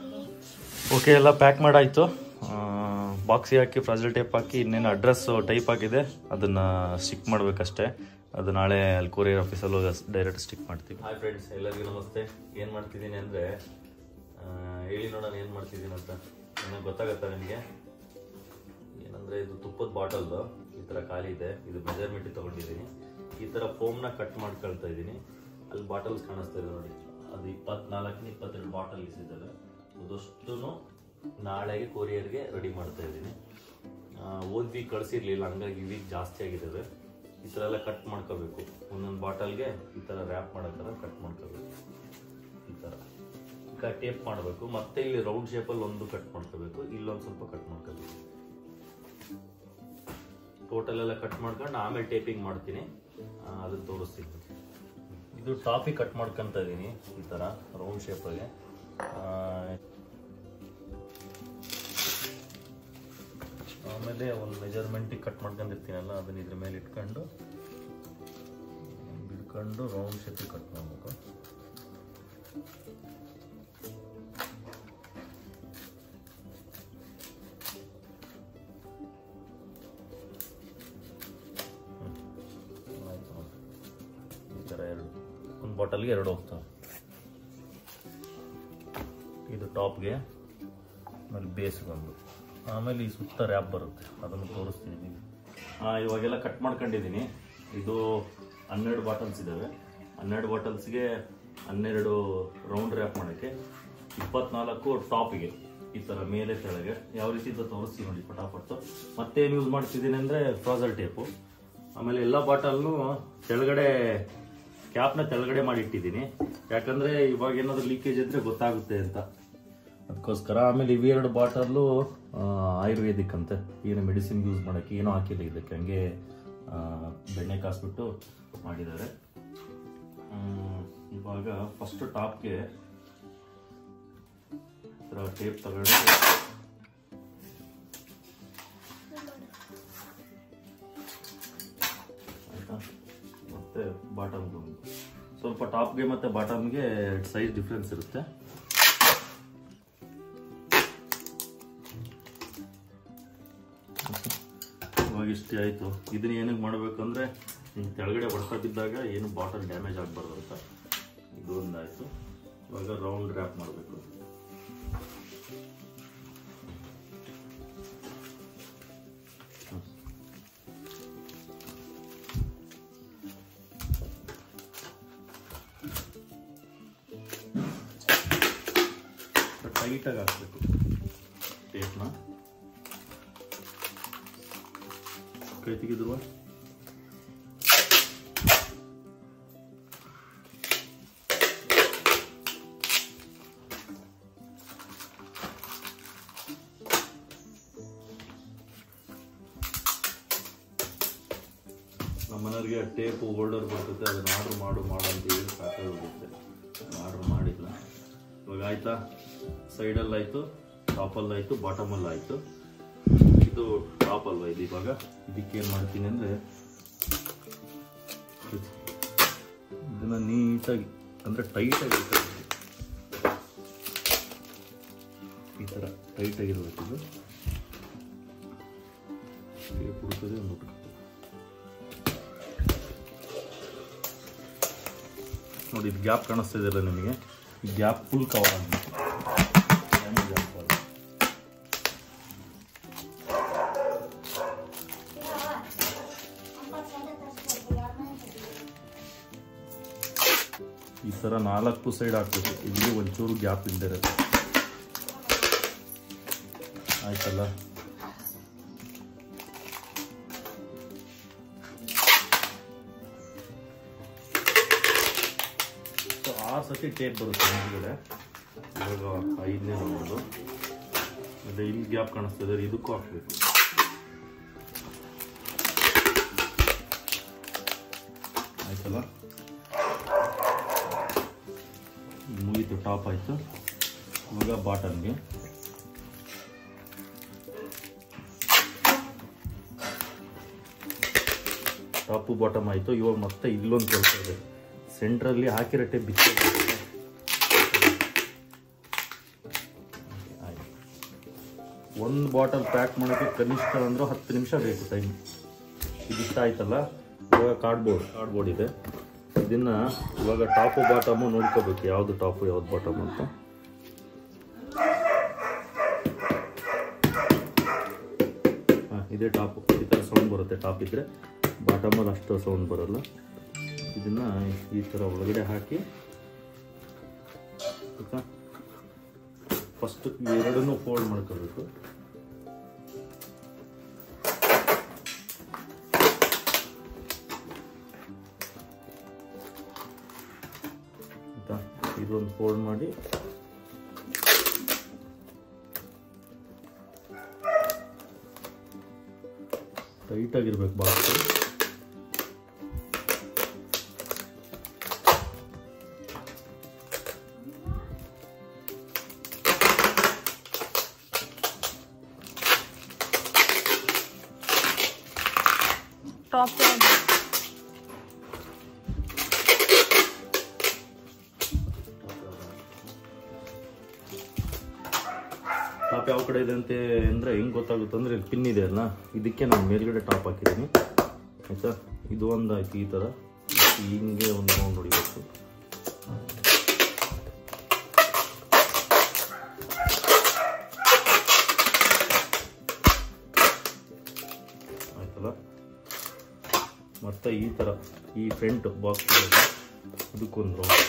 Okay ಎಲ್ಲ pack ಮಾಡಾಯಿತು ಬಾಕ್ಸಿಗೆ ಹಾಕಿ ಫ್ರಾಜಲ್ tape ಹಾಕಿ ಇನ್ನೇನು address type ಆಗಿದೆ ಅದನ್ನು ಸ್ಟಿಕ್ ಮಾಡಬೇಕಷ್ಟೇ ಅದು ನಾಳೆ ಅಲ್ಲಿ ಕೊರಿಯರ್ ಆಫೀಸಲ್ಲಿ ಹೋಗಿ ಡೈರೆಕ್ಟ್ ಸ್ಟಿಕ್ ಮಾಡ್ತೀವಿ ಹಾಯ್ ಫ್ರೆಂಡ್ಸ್ ಎಲ್ಲರಿಗೂ ನಮಸ್ತೆ ಏನು ಮಾಡ್ತಿದ್ದೀನಿ ಅಂದರೆ ಹೇಳಿ ನೋಡೋಣ ಏನು ಮಾಡ್ತಿದ್ದೀನಿ ಅಂತ ನನಗೆ ಗೊತ್ತಾಗತ್ತಾ ನಿಮಗೆ ಏನಂದರೆ ಇದು ತುಪ್ಪದ ಬಾಟಲ್ದು ಈ ಥರ ಖಾಲಿ ಇದೆ ಇದು ಮೆಜರ್ಮೆಂಟ್ ತೊಗೊಂಡಿದ್ದೀನಿ ಈ ಥರ ಫೋಮ್ನ ಕಟ್ ಮಾಡ್ಕೊಳ್ತಾ ಇದ್ದೀನಿ ಅಲ್ಲಿ ಬಾಟಲ್ಸ್ ಕಾಣಿಸ್ತಾ ಇದೆ ನೋಡಿ ಅದು ಇಪ್ಪತ್ನಾಲ್ಕನೇ ಇಪ್ಪತ್ತೆರಡು ಬಾಟಲ್ಸ್ ಇದ್ದಾವೆ ಅದಷ್ಟು ನಾಳೆಗೆ ಕೊರಿಯರ್ಗೆ ರೆಡಿ ಮಾಡ್ತಾ ಇದ್ದೀನಿ ಓದ್ ವೀಕ್ ಕಳಿಸಿರ್ಲಿಲ್ಲ ಹಂಗಾಗಿ ಈ ವೀಕ್ ಜಾಸ್ತಿ ಆಗಿದ್ದಾವೆ ಈ ಥರ ಎಲ್ಲ ಕಟ್ ಮಾಡ್ಕೋಬೇಕು ಒಂದೊಂದು ಬಾಟಲ್ಗೆ ಈ ಥರ ರ್ಯಾಪ್ ಮಾಡೋ ಥರ ಕಟ್ ಮಾಡ್ಕೋಬೇಕು ಈ ಥರ ಈಗ ಟೇಪ್ ಮಾಡಬೇಕು ಮತ್ತೆ ಇಲ್ಲಿ ರೌಂಡ್ ಶೇಪಲ್ಲಿ ಒಂದು ಕಟ್ ಮಾಡ್ಕೋಬೇಕು ಇಲ್ಲೊಂದು ಸ್ವಲ್ಪ ಕಟ್ ಮಾಡ್ಕೋಬೇಕು ಟೋಟಲ್ ಎಲ್ಲ ಕಟ್ ಮಾಡ್ಕೊಂಡು ಆಮೇಲೆ ಟೇಪಿಂಗ್ ಮಾಡ್ತೀನಿ ಆ, ಅದನ್ನ ತೋರಿಸ್ತೀನಿ ಇದು ಟಾಪಿಕ್ ಕಟ್ ಮಾಡ್ಕೊಂತ ಇದ್ದೀನಿ ಈ ಥರ ರೌಂಡ್ ಶೇಪಲ್ಲಿ ಆಮೇಲೆ ಒಂದು ಮೆಜರ್ಮೆಂಟಿಗೆ ಕಟ್ ಮಾಡ್ಕೊಂಡಿರ್ತೀನಲ್ಲ ಅದನ್ನ ಇದ್ರ ಮೇಲೆ ಇಟ್ಕೊಂಡು ಬಿಡ್ಕೊಂಡು ರೌಂಡ್ ಶೇಪಿಗೆ ಕಟ್ ಮಾಡಬೇಕು ಆಯ್ತು ನೋಡಿ. ಈ ಥರ ಎರಡು ಒಂದು ಬಾಟಲ್ಗೆ ಎರಡು ಹೋಗ್ತವೆ ಇದು ಟಾಪ್ಗೆ ಆಮೇಲೆ ಬೇಸ್ಗೊಂದು ಆಮೇಲೆ ಈ ಸುತ್ತ ರ್ಯಾಪ್ ಬರುತ್ತೆ ಅದನ್ನು ತೋರಿಸ್ತೀನಿ ನಿಮಗೆ ಹಾಂ ಇವಾಗೆಲ್ಲ ಕಟ್ ಮಾಡ್ಕೊಂಡಿದ್ದೀನಿ ಇದು ಹನ್ನೆರಡು ಬಾಟಲ್ಸ್ ಇದ್ದಾವೆ ಹನ್ನೆರಡು ಬಾಟಲ್ಸ್ಗೆ ಹನ್ನೆರಡು ರೌಂಡ್ ರ್ಯಾಪ್ ಮಾಡೋಕ್ಕೆ ಇಪ್ಪತ್ನಾಲ್ಕು ಟಾಪಿಗೆ ಈ ಥರ ಮೇಲೆ ಕೆಳಗೆ ಯಾವ ರೀತಿ ಅಂತ ತೋರಿಸ್ತೀನಿ ನೋಡಿ ಪಟಾಪಟ್ಟು ಮತ್ತೇನು ಯೂಸ್ ಮಾಡ್ತಿದ್ದೀನಿ ಅಂದರೆ ಫ್ರಾಸಲ್ ಟೇಪು ಆಮೇಲೆ ಎಲ್ಲ ಬಾಟಲ್ನು ಕೆಳಗಡೆ ಕ್ಯಾಪ್ನ ಕೆಳಗಡೆ ಮಾಡಿ ಇಟ್ಟಿದ್ದೀನಿ ಯಾಕಂದ್ರೆ ಇವಾಗ ಏನಾದ್ರು ಲೀಕೇಜ್ ಇದ್ರೆ ಗೊತ್ತಾಗುತ್ತೆ ಅಂತ ಅದಕ್ಕೋಸ್ಕರ ಆಮೇಲೆ ಇವೆರಡು ಬಾಟಲ್ಲು ಆಯುರ್ವೇದಿಕ್ ಅಂತೆ ಏನು ಮೆಡಿಸಿನ್ ಯೂಸ್ ಮಾಡೋಕ್ಕೆ ಏನೂ ಹಾಕಿಲ್ಲ ಇದಕ್ಕೆ ಹಂಗೆ ಆ, ಬೆಣ್ಣೆ ಕಾಸ್ಬಿಟ್ಟು ಮಾಡಿದ್ದಾರೆ ಹ್ಮ್, ಇವಾಗ ಫಸ್ಟ್ ಟಾಪ್ಗೆ ಟೇಪ್ ತಗೊಂಡು ಆಯ್ತಾ ಮತ್ತೆ ಬಾಟಮ್ಗೆ ಒಂದು ಸ್ವಲ್ಪ ಟಾಪ್ಗೆ ಮತ್ತೆ ಬಾಟಮ್ಗೆ ಸೈಜ್ ಡಿಫ್ರೆನ್ಸ್ ಇರುತ್ತೆ ಇವಾಗ ಇಷ್ಟೇ ಆಯಿತು ಇದನ್ನ ಏನಕ್ಕೆ ಮಾಡಬೇಕಂದ್ರೆ ಹಿಂಗೆ ಕೆಳಗಡೆ ಹೊಡ್ತಾ ಬಿದ್ದಾಗ ಏನು ಬಾಟಲ್ ಡ್ಯಾಮೇಜ್ ಆಗಬಾರ್ದು ಅಂತ ಇದು ಒಂದಾಯಿತು ಇವಾಗ ರೌಂಡ್ ರ್ಯಾಪ್ ಮಾಡಬೇಕು ಟೈಟಾಗಿ ಹಾಕ್ಬೇಕು ಟೇಪ್ನ ಕೈ ತೆಗೆದುವ ನಮ್ಮ ಮನೆಯವ್ರಿಗೆ ಟೇಪ್ ಹೋಲ್ಡರ್ ಬರ್ತದೆ ಅದನ್ನ ಆರ್ಡರ್ ಮಾಡು ಮಾಡು ಅಂತ ಹೇಳಿ ಸಾಕಾಗಿ ಹೋಗುತ್ತೆ ಆರ್ಡರ್ ಮಾಡಿಲ್ಲ ಇವಾಗ ಆಯ್ತಾ ಸೈಡಲ್ಲಿ ಆಯಿತು ಟಾಪಲ್ಲಿ ಆಯಿತು ಬಾಟಮಲ್ಲಿ ಆಯಿತು ಇದು ಟಾಪ್ ಅಲ್ವಾ ಇದು ಇವಾಗ ಇದಕ್ಕೆ ಏನು ಮಾಡ್ತೀನಿ ಅಂದರೆ ಇದನ್ನು ನೀಟಾಗಿ ಅಂದರೆ ಟೈಟಾಗಿ ಈ ಥರ ಟೈಟಾಗಿರ್ಬೇಕು ಇದು ಟೇಪ್ ಹುಡುಕದೆ ಒಂದು ಹುಡುಕ ನೋಡಿ ಇದು ಗ್ಯಾಪ್ ಕಾಣಿಸ್ತಾ ಇದೆಯಲ್ಲ ನಿಮಗೆ ಈ ಗ್ಯಾಪ್ ಫುಲ್ ಕವರ್ ಆಗಬೇಕು ಡ್ಯಾಮೇಜ್ ಆಗ್ಬಾರ್ದು ಈ ಥರ ನಾಲ್ಕು ಸೈಡ್ ಹಾಕ್ಬೇಕು ಇಲ್ಲಿ ಒಂಚೂರು ಗ್ಯಾಪ್ ಇಲ್ದಿರುತ್ತೆ ಆಯ್ತಲ್ಲ ಸೊ ಆರು ಸತಿ ಟೇಪ್ ಬರುತ್ತೆ ಮೇಲ್ಗಡೆ ಇವಾಗ ಐದನೇ ನಂಬರ್ದು ಮತ್ತೆ ಇಲ್ಲಿ ಗ್ಯಾಪ್ ಕಾಣಿಸ್ತದೆ ಇದಕ್ಕೂ ಹಾಕ್ಬೇಕು ಆಯ್ತಲ್ಲ ಮುಗೀತು ಟಾಪ್ ಆಯಿತು ಇವಾಗ ಬಾಟಮ್ಗೆ ಟಾಪು ಬಾಟಮ್ ಆಯಿತು ಇವಾಗ ಮತ್ತೆ ಇಲ್ಲೊಂದು ಕೆಲಸ ಇದೆ ಸೆಂಟ್ರಲ್ಲಿ ಹಾಕಿರೋ ಟೇಪ್ ಬಿಚ್ಚ ಒಂದು ಬಾಟಲ್ ಪ್ಯಾಕ್ ಮಾಡೋಕ್ಕೆ ಕನಿಷ್ಠ ಅಂದ್ರೆ ಹತ್ತು ನಿಮಿಷ ಬೇಕು ಟೈಮ್ ಇದಿಷ್ಟ ಆಯ್ತಲ್ಲ ಇವಾಗ ಕಾರ್ಡ್ಬೋರ್ಡ್ ಕಾರ್ಡ್ಬೋರ್ಡ್ ಇದೆ ಇದನ್ನ ಇವಾಗ ಟಾಪು ಬಾಟಮು ನೋಡ್ಕೋಬೇಕು ಯಾವುದು ಟಾಪು ಯಾವ್ದು ಬಾಟಮ್ ಅಂತ ಹಾ, ಇದೇ ಟಾಪು ಈ ಥರ ಸೌಂಡ್ ಬರುತ್ತೆ ಟಾಪ್ ಇದ್ರೆ ಬಾಟಮಲ್ಲಿ ಅಷ್ಟು ಸೌಂಡ್ ಬರಲ್ಲ ಇದನ್ನ ಈ ಥರ ಒಳಗಡೆ ಹಾಕಿ ಫಸ್ಟ್ ಎರಡನ್ನೂ ಫೋಲ್ಡ್ ಮಾಡ್ಕೋಬೇಕು ಆಯ್ತಾ ಇದೊಂದು ಫೋಲ್ಡ್ ಮಾಡಿ ಟೈಟ್ ಆಗಿರ್ಬೇಕು ಬಾಕ್ಸ್ ಟಾಪ್ ಟಾಪ್ ಯಾವ ಕಡೆ ಇದೆ ಅಂತೆ ಅಂದರೆ ಹೆಂಗೆ ಗೊತ್ತಾಗುತ್ತೆ ಅಂದರೆ ಇಲ್ಲಿ ಪಿನ್ ಇದೆ ಅಲ್ಲ ಇದಕ್ಕೆ ನಾನು ಮೇಲ್ಗಡೆ ಟಾಪ್ ಹಾಕಿದ್ದೀನಿ ಆಯಿತಾ ಇದು ಒಂದು ಆಯ್ತು ಈ ಥರ ಹಿಂಗೆ ಒಂದು ರೌಂಡ್ ಹೊಡಿಬೇಕು ಆಯ್ತಲ್ಲ ಮತ್ತೆ ಈ ಥರ ಈ ಫ್ರಂಟ್ ಬಾಕ್ಸ್ ಇದಕ್ಕೊಂದು ರೌಂಡ್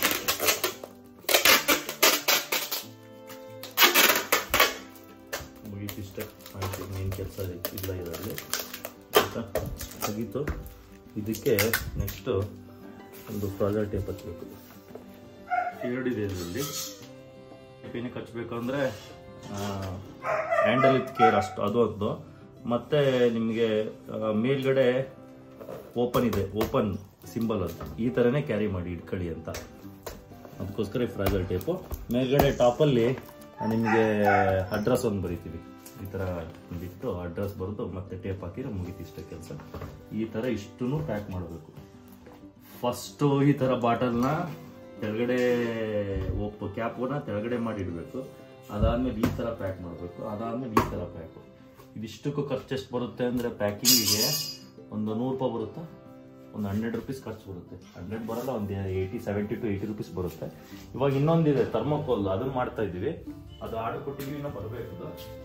ಮುಗೀತಿಷ್ಟೇ ಆಯ್ತು ಮೇನ್ ಕೆಲಸ ಇಲ್ಲ ಇದರಲ್ಲಿ ಆಯಿತಾ ಮುಗೀತು ಇದಕ್ಕೆ ನೆಕ್ಸ್ಟು ಒಂದು ಫ್ರಾಜರ್ ಟೇಪ್ ಹಚ್ಚಬೇಕು ಎರಡಿದೆ ಇದರಲ್ಲಿ ಏನಕ್ಕೆ ಹಚ್ಚಬೇಕು ಅಂದರೆ ಹ್ಯಾಂಡಲ್ ವಿತ್ ಕೇರ್ ಅಷ್ಟು ಅದು ಒಂದು ಮತ್ತು ನಿಮಗೆ ಮೇಲ್ಗಡೆ ಓಪನ್ ಇದೆ ಓಪನ್ ಸಿಂಬಲ್ ಅಂತ ಈ ಥರನೇ ಕ್ಯಾರಿ ಮಾಡಿ ಇಟ್ಕೊಳ್ಳಿ ಅಂತ ಅದಕ್ಕೋಸ್ಕರ ಈ ಫ್ರಾಜಲ್ ಟೇಪು ಮೇಲ್ಗಡೆ ಟಾಪಲ್ಲಿ ನಿಮಗೆ ಅಡ್ರೆಸ್ ಒಂದು ಬರಿತೀವಿ ಈ ಥರ ಬಿಟ್ಟು ಅಡ್ರೆಸ್ ಬರೆದು ಮತ್ತೆ ಟೇಪ್ ಹಾಕಿದ್ರೆ ಮುಗೀತು ಇಷ್ಟೇ ಕೆಲಸ ಈ ಥರ ಇಷ್ಟೂ ಪ್ಯಾಕ್ ಮಾಡಬೇಕು ಫಸ್ಟು ಈ ಥರ ಬಾಟಲ್ನ ಕೆಳಗಡೆ ಒಪ್ಪು ಕ್ಯಾಪನ್ನ ಕೆಳಗಡೆ ಮಾಡಿ ಇಡಬೇಕು ಅದಾದ್ಮೇಲೆ ಈ ಥರ ಪ್ಯಾಕ್ ಮಾಡಬೇಕು ಅದಾದ್ಮೇಲೆ ಈ ಥರ ಪ್ಯಾಕು ಇದಿಷ್ಟಕ್ಕೂ ಖರ್ಚು ಎಷ್ಟು ಬರುತ್ತೆ ಅಂದರೆ ಪ್ಯಾಕಿಂಗಿಗೆ ಒಂದು ನೂರು ರೂಪಾಯಿ ಬರುತ್ತಾ ಒಂದು ಹಂಡ್ರೆಡ್ ರುಪೀಸ್ ಖರ್ಚು ಬರುತ್ತೆ ಹಂಡ್ರೆಡ್ ಬರಲ್ಲ ಒಂದು eighty seventy to eighty rupees ಬರುತ್ತೆ ಇವಾಗ ಇನ್ನೊಂದಿದೆ ಥರ್ಮೋಕೋಲ್ ಅದನ್ನ ಮಾಡ್ತಾ ಇದ್ದೀವಿ ಅದು ಆರ್ಡರ್ ಕೊಟ್ಟಿದ್ದೀವಿ ಇನ್ನೂ ಬರಬೇಕು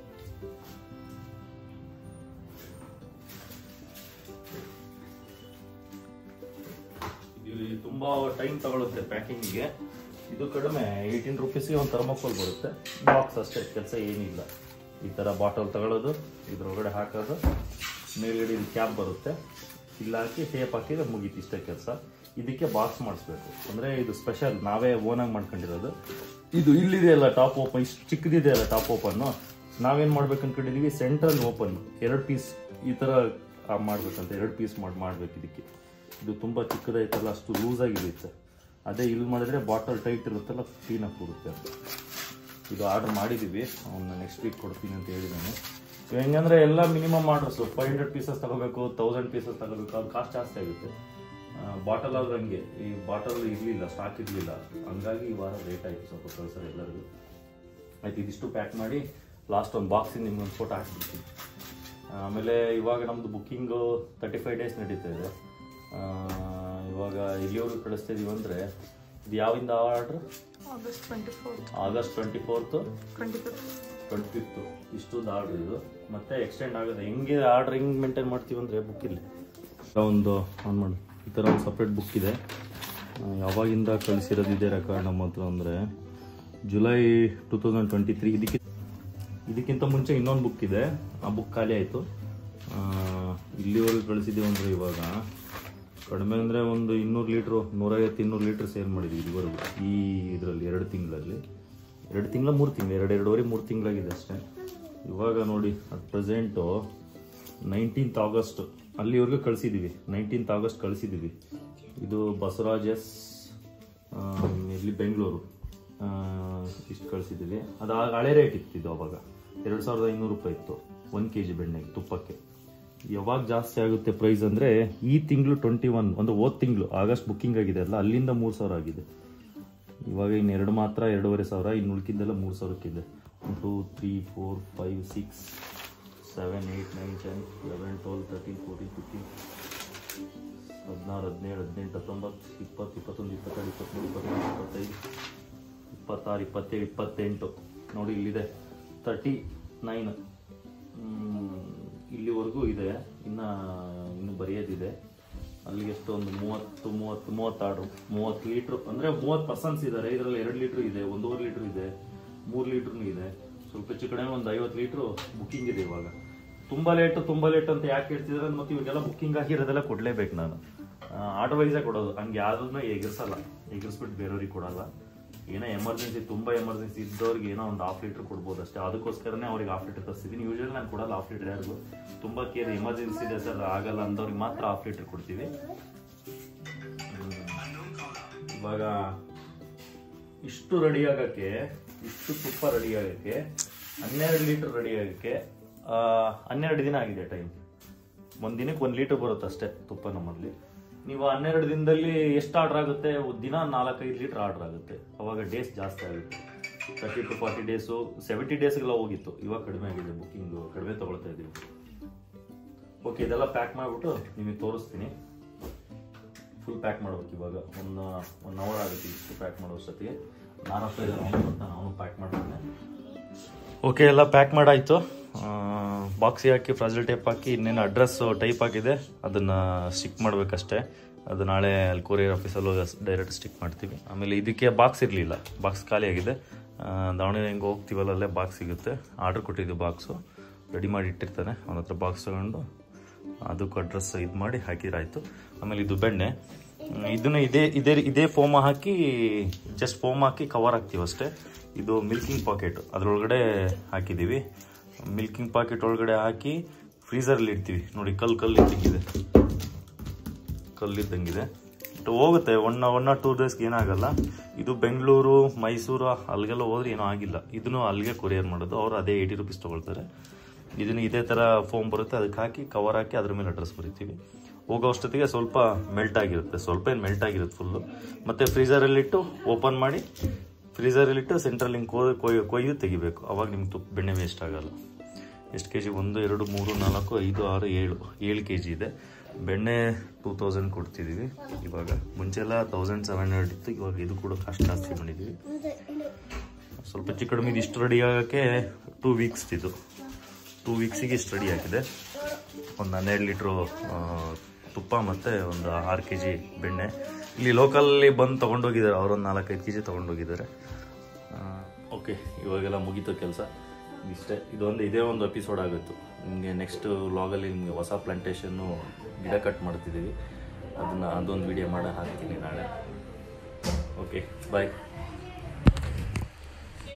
ಇದು ತುಂಬಾ ಟೈಮ್ ತಗೊಳುತ್ತೆ ಪ್ಯಾಕಿಂಗಿಗೆ ಇದು ಕಡಿಮೆ ಏಯ್ಟೀನ್ ರುಪೀಸ್ಗೆ ಒಂದು ಥರ್ಮೋಕೋಲ್ ಬರುತ್ತೆ ಬಾಕ್ಸ್ ಅಷ್ಟೇ ಕೆಲಸ ಏನಿಲ್ಲ ಈ ಥರ ಬಾಟಲ್ ತಗೊಳ್ಳೋದು ಇದ್ರೊಳಗಡೆ ಹಾಕೋದು ಮೇಲ್ಗಡೆ ಇದು ಕ್ಯಾಪ್ ಬರುತ್ತೆ ಇಲ್ಲ ಹಾಕಿ ಟೇಪ್ ಹಾಕಿದ್ರೆ ಮುಗೀತು ಇಷ್ಟೇ ಕೆಲಸ ಇದಕ್ಕೆ ಬಾಕ್ಸ್ ಮಾಡಿಸ್ಬೇಕು ಅಂದರೆ ಇದು ಸ್ಪೆಷಲ್ ನಾವೇ ಓನಾಗಿ ಮಾಡ್ಕೊಂಡಿರೋದು ಇದು ಇಲ್ಲಿದೆ ಅಲ್ಲ ಟಾಪ್ ಓಪನ್ ಇಷ್ಟು ಚಿಕ್ಕದಿದೆ ಅಲ್ಲ ಟಾಪ್ ಓಪನ್ನು ನಾವೇನು ಮಾಡ್ಬೇಕು ಅನ್ಕೊಂಡಿದೀವಿ ಸೆಂಟ್ರಲ್ ಓಪನ್ ಎರಡು ಪೀಸ್ ಈ ಥರ ಮಾಡ್ಬೇಕಂತ ಎರಡು ಪೀಸ್ ಮಾಡಿ ಮಾಡ್ಬೇಕು ಇದಕ್ಕೆ ಇದು ತುಂಬ ಚಿಕ್ಕದೈತಲ್ಲ ಅಷ್ಟು ಲೂಸ್ ಆಗಿರುತ್ತೆ ಅದೇ ಇಲ್ಲಿ ಮಾಡಿದ್ರೆ ಬಾಟಲ್ ಟೈಟ್ ಇರುತ್ತಲ್ಲ ಕ್ಲೀನಾಗಿ ಕೊಡುತ್ತೆ ಅಂತ ಇದು ಆರ್ಡರ್ ಮಾಡಿದ್ದೀವಿ ಅವನ್ನ ನೆಕ್ಸ್ಟ್ ವೀಕ್ ಕೊಡ್ತೀನಿ ಅಂತ ಹೇಳಿದ್ದಾನೆ ಇವ್ ಹೆಂಗಂದ್ರೆ ಎಲ್ಲ minimum orders five hundred pieces ತಗೋಬೇಕು ತೌಸಂಡ್ ಪೀಸಸ್ ತಗೋಬೇಕು ಅದು ಕಾಸ್ಟ್ ಜಾಸ್ತಿ ಆಗುತ್ತೆ ಬಾಟಲ್ ಆದ್ರೆ ಹಂಗೆ ಈ ಬಾಟಲ್ ಇರಲಿಲ್ಲ ಸ್ಟಾಕ್ ಇರಲಿಲ್ಲ ಹಂಗಾಗಿ ಈ ವಾರ ರೇಟ್ ಆಯಿತು ಸ್ವಲ್ಪ ಕಳ್ಸೋದು ಎಲ್ಲರಿಗೂ ಆಯ್ತು ಇದಿಷ್ಟು ಪ್ಯಾಕ್ ಮಾಡಿ ಲಾಸ್ಟ್ ಒಂದು ಬಾಕ್ಸಿಂದ ನಿಮ್ಗೊಂದು ಫೋಟೋ ಹಾಕ್ಬಿಡ್ತೀನಿ ಆಮೇಲೆ ಇವಾಗ ನಮ್ಮದು ಬುಕ್ಕಿಂಗು ತರ್ಟಿ ಫೈವ್ ಡೇಸ್ ನಡೀತಾ ಇದೆ ಆ, ಇವಾಗ ಎಲ್ಲಿವರೆಗೂ ಕಳಿಸ್ತಾ ಇದೀವಿ ಅಂದರೆ ಇದು ಯಾವಿಂದ order August twenty fourth August twenty fourth twenty fifth twenty fifth ಇಷ್ಟೊಂದು ಆರ್ಡ್ರ್ ಇದು ಮತ್ತೆ ಎಕ್ಸ್ಟೆಂಡ್ ಆಗುತ್ತೆ ಹೆಂಗೆ ಆರ್ಡ್ರ್ ಹೆಂಗೆ ಮೇಂಟೈನ್ ಮಾಡ್ತೀವಿ ಅಂದರೆ ಬುಕ್ ಇಲ್ಲಿ ಒಂದು ಆನ್ ಮಾಡಿ ಈ ಥರ ಒಂದು ಸಪ್ರೇಟ್ ಬುಕ್ ಇದೆ ಆ, ಯಾವಾಗಿಂದ ಕಳಿಸಿರೋದು ಇದೇ ರೆಕಾರ್ಡ್ ನಮ್ಮ ಹತ್ರ ಅಂದರೆ July two thousand twenty three ಇದಕ್ಕೆ ಇದಕ್ಕಿಂತ ಮುಂಚೆ ಇನ್ನೊಂದು ಬುಕ್ ಇದೆ ಆ ಬುಕ್ ಖಾಲಿ ಆಯಿತು ಇಲ್ಲಿವರೆಗೂ ಕಳಿಸಿದ್ದೀವಿ ಅಂದರೆ ಇವಾಗ ಕಡಿಮೆ ಅಂದರೆ ಒಂದು ಇನ್ನೂರು ಲೀಟ್ರು ನೂರೈವತ್ತು ಇನ್ನೂರು ಲೀಟ್ರ್ ಸೇಲ್ ಮಾಡಿದ್ವಿ ಇದುವರೆಗೂ ಈ ಇದರಲ್ಲಿ ಎರಡು ತಿಂಗಳಲ್ಲಿ ಎರಡು ತಿಂಗಳ ಮೂರು ತಿಂಗಳು ಎರಡು ಎರಡೂವರೆ ಮೂರು ತಿಂಗಳಾಗಿದೆ ಅಷ್ಟೇ ಇವಾಗ ನೋಡಿ ಅಟ್ ಪ್ರೆಸೆಂಟು ನೈನ್ಟೀನ್ತ್ ಆಗಸ್ಟ್ ಅಲ್ಲಿವರೆಗೂ ಕಳಿಸಿದ್ದೀವಿ ನೈನ್ಟೀನ್ತ್ ಆಗಸ್ಟ್ ಕಳಿಸಿದ್ದೀವಿ ಇದು ಬಸವರಾಜ್ ಎಸ್ ಆ, ಇಲ್ಲಿ ಬೆಂಗಳೂರು ಇಷ್ಟು ಕಳಿಸಿದ್ದೀವಿ ಅದು ಆ- ಹಳೆ ರೇಟ್ ಇತ್ತು ಇದು ಅವಾಗ ಎರಡು ಸಾವಿರದ ಐನೂರು ರೂಪಾಯಿ ಇತ್ತು ಒಂದು ಕೆ ಜಿ ಬೆಣ್ಣೆಗೆ ತುಪ್ಪಕ್ಕೆ ಯಾವಾಗ ಜಾಸ್ತಿ ಆಗುತ್ತೆ ಪ್ರೈಸ್ ಅಂದರೆ ಈ ತಿಂಗಳು ಟ್ವೆಂಟಿ ಒನ್ ಒಂದು ಹೋದ ತಿಂಗಳು ಆಗಸ್ಟ್ ಬುಕ್ಕಿಂಗ್ ಆಗಿದೆ ಅಲ್ಲ ಅಲ್ಲಿಂದ ಮೂರು ಸಾವಿರ ಆಗಿದೆ ಇವಾಗ ಇನ್ನು ಎರಡು ಮಾತ್ರ ಎರಡೂವರೆ ಸಾವಿರ ಇನ್ನು ಉಳ್ಕಿದ್ದೆಲ್ಲ ಮೂರು ಸಾವಿರಕ್ಕಿದೆ two three four five six seven eight nine ten eleven twelve thirteen fourteen fifteen ಹದಿನಾರು ಹದಿನೇಳು ಹದಿನೆಂಟು ಹತ್ತೊಂಬತ್ತು ಇಪ್ಪತ್ತು ಇಪ್ಪತ್ತೊಂದು ಇಪ್ಪತ್ತೆರಡು ಇಪ್ಪತ್ತ್ಮೂರು ಇಪ್ಪತ್ತ್ನಾಲ್ಕು ಇಪ್ಪತ್ತೈದು ಇಪ್ಪತ್ತಾರು ಇಪ್ಪತ್ತೇಳು ಇಪ್ಪತ್ತೆಂಟು ನೋಡಿ ಇಲ್ಲಿದೆ ತರ್ಟಿ ನೈನ್ ಇಲ್ಲಿವರೆಗೂ ಇದೆ ಇನ್ನು ಇನ್ನು ಬರೆಯೋದಿದೆ ಅಲ್ಲಿಗೆ ಎಷ್ಟು ಒಂದು ಮೂವತ್ತು ಮೂವತ್ತು ಮೂವತ್ತಾರು ಮೂವತ್ತು ಲೀಟ್ರ್ ಅಂದರೆ ಮೂವತ್ತು ಪರ್ಸನ್ಸ್ ಇದ್ದಾರೆ ಇದರಲ್ಲಿ ಎರಡು ಲೀಟ್ರ್ ಇದೆ ಒಂದೂವರೆ ಲೀಟ್ರ್ ಇದೆ ಮೂರು ಲೀಟ್ರ್ನೂ ಇದೆ ಸ್ವಲ್ಪ ಹೆಚ್ಚು ಕಡಿಮೆ ಒಂದು ಐವತ್ತು ಲೀಟ್ರು ಬುಕ್ಕಿಂಗ್ ಇದೆ ಇವಾಗ ತುಂಬ ಲೇಟ್ ತುಂಬ ಲೇಟ್ ಅಂತ ಯಾಕೆ ಹೇಳ್ತಿದ್ರೆ ಮತ್ತೆ ಇವಾಗೆಲ್ಲ ಬುಕ್ಕಿಂಗ್ ಆಗಿರೋದೆಲ್ಲ ಕೊಡಲೇಬೇಕು ನಾನು ಆರ್ಡರ್ ವೈಸೇ ಕೊಡೋದು ಹಂಗೆ ಯಾವುದನ್ನು ಎಗರ್ಸಲ್ಲ ಎಗರ್ಸ್ಬಿಟ್ಟು ಬೇರೆಯವ್ರಿಗೆ ಕೊಡಲ್ಲ ಏನೋ ಎಮರ್ಜೆನ್ಸಿ ತುಂಬ ಎಮರ್ಜೆನ್ಸಿ ಇದ್ದವ್ರಿಗೆ ಏನೋ ಒಂದು ಹಾಫ್ ಲೀಟ್ರ್ ಕೊಡ್ಬೋದು ಅಷ್ಟೇ ಅದಕ್ಕೋಸ್ಕರನೇ ಅವ್ರಿಗೆ ಹಾಫ್ ಲೀಟ್ರ್ ತರಿಸ್ತಿದ್ದೀನಿ ಯೂಶಲಿ ನಾನು ಕೊಡಲ್ಲ ಹಾಫ್ ಲೀಟ್ರ್ ಯಾರಿಗೂ ತುಂಬ ಕೇರ್ ಎಮರ್ಜೆನ್ಸಿ ಇದೆ ಸರ್ ಆಗಲ್ಲ ಅಂದವ್ರಿಗೆ ಮಾತ್ರ ಹಾಫ್ ಲೀಟ್ರ್ ಕೊಡ್ತೀವಿ ಹ್ಮ್. ಇವಾಗ ಇಷ್ಟು ರೆಡಿ ಆಗೋಕ್ಕೆ ಇಷ್ಟು ತುಪ್ಪ ರೆಡಿ ಆಗೋಕ್ಕೆ ಹನ್ನೆರಡು ಲೀಟ್ರ್ ರೆಡಿ ಆಗೋಕ್ಕೆ ಆ, ಹನ್ನೆರಡು ದಿನ ಆಗಿದೆ ಟೈಮ್ ಒಂದು ದಿನಕ್ಕೆ ಒಂದು ಲೀಟರ್ ಬರುತ್ತೆ ಅಷ್ಟೇ ತುಪ್ಪ ನಮ್ಮಲ್ಲಿ ನೀವು ಹನ್ನೆರಡು ದಿನದಲ್ಲಿ ಎಷ್ಟು ಆರ್ಡರ್ ಆಗುತ್ತೆ ಒಂದ್ ದಿನ ನಾಲ್ಕೈದು ಲೀಟರ್ ಆರ್ಡರ್ ಆಗುತ್ತೆ ಅವಾಗ ಡೇಸ್ ಜಾಸ್ತಿ ಆಗುತ್ತೆ thirty to forty days seventy ಡೇಸ್ಗೆಲ್ಲ ಹೋಗಿತ್ತು ಇವಾಗ ಕಡಿಮೆ ಆಗಿದೆ ಬುಕ್ಕಿಂಗು ಕಡಿಮೆ ತಗೊಳ್ತಾ ಇದ್ದೀವಿ ಓಕೆ ಇದೆಲ್ಲ ಪ್ಯಾಕ್ ಮಾಡಿಬಿಟ್ಟು ನಿಮಗೆ ತೋರಿಸ್ತೀನಿ ಫುಲ್ ಪ್ಯಾಕ್ ಮಾಡ್ಬೇಕು ಇವಾಗ ಒಂದು ಒನ್ ಅವರ್ ಆಗುತ್ತೆ ಇಷ್ಟು ಪ್ಯಾಕ್ ಮಾಡೋ ಅಷ್ಟೊತ್ತಿಗೆ ನಾನಪ್ಪ ಇದನ್ನು ಅವನು ಬರ್ತಾನೆ ಅವನು ಪ್ಯಾಕ್ ಮಾಡ್ತಾನೆ ಓಕೆ ಎಲ್ಲ ಪ್ಯಾಕ್ ಮಾಡಾಯಿತು ಬಾಕ್ಸಿಗೆ ಹಾಕಿ ಫ್ರಾಜಲ್ ಟೇಪ್ ಹಾಕಿ ಇನ್ನೇನು ಅಡ್ರೆಸ್ ಟೈಪ್ ಆಗಿದೆ ಅದನ್ನು ಸ್ಟಿಕ್ ಮಾಡಬೇಕಷ್ಟೇ ಅದು ನಾಳೆ ಅಲ್ಲಿ ಕೊರಿಯರ್ ಆಫೀಸಲ್ಲಿ ಡೈರೆಕ್ಟ್ ಸ್ಟಿಕ್ ಮಾಡ್ತೀವಿ ಆಮೇಲೆ ಇದಕ್ಕೆ ಬಾಕ್ಸ್ ಇರಲಿಲ್ಲ ಬಾಕ್ಸ್ ಖಾಲಿ ಆಗಿದೆ ಆ, ದಾವಣಗೆರೆ ಹೆಂಗೆ ಹೋಗ್ತೀವಲ್ಲ ಅಲ್ಲೇ ಬಾಕ್ಸ್ ಸಿಗುತ್ತೆ ಆರ್ಡ್ರ್ ಕೊಟ್ಟಿದ್ದೀವಿ ಬಾಕ್ಸು ರೆಡಿ ಮಾಡಿ ಇಟ್ಟಿರ್ತಾನೆ ಅವನ ಹತ್ರ ಬಾಕ್ಸ್ ತಗೊಂಡು ಅದಕ್ಕೂ ಅಡ್ರೆಸ್ ಇದು ಮಾಡಿ ಹಾಕಿದ್ರಾಯ್ತು ಆಮೇಲೆ ಇದು ಬೆಣ್ಣೆ ಹ್ಮ್, ಇದನ್ನ ಇದೇ ಇದೇ ಇದೇ ಫೋಮ ಹಾಕಿ ಜಸ್ಟ್ ಫೋಮ್ ಹಾಕಿ ಕವರ್ ಹಾಕ್ತೀವಿ ಅಷ್ಟೇ ಇದು ಮಿಲ್ಕಿಂಗ್ ಪಾಕೆಟ್ ಅದರೊಳಗಡೆ ಹಾಕಿದ್ದೀವಿ ಮಿಲ್ಕಿಂಗ್ ಪಾಕೆಟ್ ಒಳಗಡೆ ಹಾಕಿ ಫ್ರೀಸರಲ್ಲಿ ಇಡ್ತೀವಿ ನೋಡಿ ಕಲ್ಲು ಕಲ್ಲು ಇದ್ದಂಗಿದೆ ಕಲ್ಲಿದ್ದಂಗಿದೆ ಬಟ್ ಹೋಗುತ್ತೆ ಒನ್ ಒನ್ ಆರ್ ಟೂ ಡೇಸ್ಗೆ ಏನಾಗಲ್ಲ ಇದು ಬೆಂಗಳೂರು ಮೈಸೂರು ಅಲ್ಲಿಗೆಲ್ಲ ಹೋದ್ರೆ ಏನೂ ಆಗಿಲ್ಲ ಇದನ್ನು ಅಲ್ಲಿಗೆ ಕೊರಿಯರ್ ಮಾಡೋದು ಅವರು ಅದೇ ಏಯ್ಟಿ ರುಪೀಸ್ ತೊಗೊಳ್ತಾರೆ ಇದನ್ನು ಇದೇ ಥರ ಫೋಮ್ ಬರುತ್ತೆ ಅದಕ್ಕೆ ಹಾಕಿ ಕವರ್ ಹಾಕಿ ಅದ್ರ ಮೇಲೆ ಅಡ್ರೆಸ್ ಬರಿತೀವಿ ಹೋಗೋ ಅಷ್ಟೊತ್ತಿಗೆ ಸ್ವಲ್ಪ ಮೆಲ್ಟ್ ಆಗಿರುತ್ತೆ ಸ್ವಲ್ಪ ಏನು ಮೆಲ್ಟ್ ಆಗಿರುತ್ತೆ ಫುಲ್ಲು ಮತ್ತು ಫ್ರೀಸರಲ್ಲಿಟ್ಟು ಓಪನ್ ಮಾಡಿ ಫ್ರೀಸರಲ್ಲಿಟ್ಟು ಸೆಂಟ್ರಲ್ ಹಿಂಗೆ ಕೊ ಕೊಯ್ ಕೊಯ್ದು ತೆಗಿಬೇಕು ಅವಾಗ ನಿಮ್ಗೆ ತುಪ್ಪ ಬೆಣ್ಣೆ ವೇಸ್ಟ್ ಆಗಲ್ಲ ಎಷ್ಟು ಕೆ ಜಿ ಒಂದು ಎರಡು ಮೂರು ನಾಲ್ಕು ಐದು ಆರು ಏಳು ಏಳು ಕೆ ಜಿ ಇದೆ ಬೆಣ್ಣೆ ಟೂ ತೌಸಂಡ್ ಕೊಡ್ತಿದ್ದೀವಿ ಇವಾಗ ಮುಂಚೆಲ್ಲ ತೌಸಂಡ್ ಸೆವೆನ್ ಹಂಡ್ರೆಡ್ ಇತ್ತು ಇವಾಗ ಇದು ಕೂಡ ಕಾಸ್ಟ್ ಜಾಸ್ತಿ ಮಾಡಿದ್ದೀವಿ ಸ್ವಲ್ಪ ಹೆಚ್ಚು ಕಡಿಮೆ ಇದು ಇಷ್ಟು ರೆಡಿ ಆಗೋಕ್ಕೆ ಟೂ ವೀಕ್ಸ್ ಇದು ಟೂ ವೀಕ್ಸಿಗೆ ಇಷ್ಟು ರೆಡಿ ಆಗಿದೆ ಒಂದು ಹನ್ನೆರಡು ಲೀಟ್ರು ತುಪ್ಪ ಮತ್ತು ಒಂದು ಆರು ಕೆ ಜಿ ಬೆಣ್ಣೆ ಇಲ್ಲಿ ಲೋಕಲ್ಲಿ ಬಂದು ತೊಗೊಂಡೋಗಿದ್ದಾರೆ ಅವರೊಂದು ನಾಲ್ಕೈದು ಕೆ ಜಿ ತೊಗೊಂಡೋಗಿದ್ದಾರೆ ಓಕೆ ಇವಾಗೆಲ್ಲ ಮುಗೀತು ಕೆಲಸ ಇಷ್ಟೇ ಇದೊಂದು ಇದೇ ಒಂದು ಎಪಿಸೋಡ್ ಆಗುತ್ತೆ ನಿಮಗೆ ನೆಕ್ಸ್ಟ್ ವ್ಲಾಗಲ್ಲಿ ನಿಮಗೆ ಹೊಸ ಪ್ಲಾಂಟೇಶನ್ನು ಗಿಡ ಕಟ್ ಮಾಡ್ತಿದ್ದೀವಿ ಅದನ್ನು ಅದೊಂದು ವಿಡಿಯೋ ಮಾಡಿ ಹಾಕ್ತೀನಿ ನಾಳೆ ಓಕೆ ಬಾಯ್